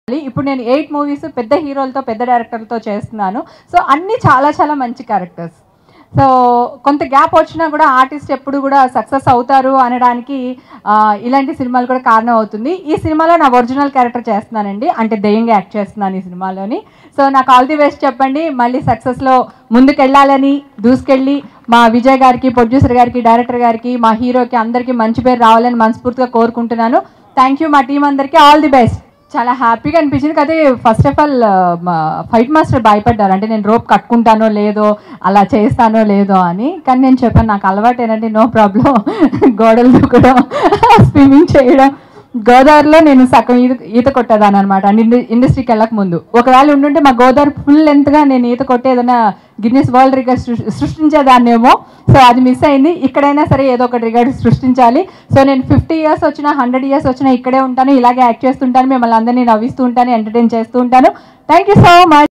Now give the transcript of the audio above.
ఇప్పుడు నేను eight movies పెద్ద హీరోలతో పెద్ద డైరెక్టర్లతో చేస్తున్నాను సో అన్నీ చాలా చాలా మంచి క్యారెక్టర్స్ సో కొంత గ్యాప్ వచ్చినా కూడా ఆర్టిస్ట్ ఎప్పుడు కూడా సక్సెస్ అవుతారు అనడానికి ఆ, ఇలాంటి సినిమాలు కూడా కారణం అవుతుంది ఈ సినిమాలో నా ఒరిజినల్ క్యారెక్టర్ చేస్తున్నానండి అంటే దెయ్యంగా యాక్ట్ చేస్తున్నాను ఈ సినిమాలోని సో నాకు ఆల్ ది బెస్ట్ చెప్పండి మళ్ళీ సక్సెస్లో ముందుకెళ్ళాలని దూసుకెళ్ళి మా విజయ్ గారికి ప్రొడ్యూసర్ గారికి డైరెక్టర్ గారికి మా హీరోకి అందరికీ మంచి పేరు రావాలని మనస్ఫూర్తిగా కోరుకుంటున్నాను థ్యాంక్ యూ మా టీం అందరికీ ఆల్ ది బెస్ట్ చాలా హ్యాపీగా అనిపించింది కదా first of all fight master భయపడ్డారు అంటే నేను రోప్ కట్టుకుంటానో లేదో అలా చేస్తానో లేదో అని కానీ నేను చెప్పాను నాకు అలవాటు ఏంటంటే నో ప్రాబ్లం గోడలు దూకడం స్విమ్మింగ్ చేయడం గోదావరిలో నేను సగం ఈత ఈత కొట్టేదాన్ని అనమాట ఇండస్ట్రీకి వెళ్ళక ముందు ఒకవేళ ఉండుంటే మా గోదావరి ఫుల్ లెంత్గా నేను ఈత కొట్టి ఏదైనా గిన్నెస్ వరల్డ్ రికార్డ్ సృ- సృష్టించేదాన్నేమో సో అది మిస్ అయింది ఇక్కడైనా సరే ఏదో ఒక రికార్డ్ సృష్టించాలి సో నేను ఫిఫ్టీ ఇయర్స్ వచ్చినా హండ్రెడ్ ఇయర్స్ వచ్చినా ఇక్కడే ఉంటాను ఇలాగే యాక్ట్ చేస్తుంటాను మిమ్మల్ని అందరినీ నవ్విస్తూ ఉంటాను ఎంటర్టైన్ చేస్తూ ఉంటాను థ్యాంక్ యూ సో మచ్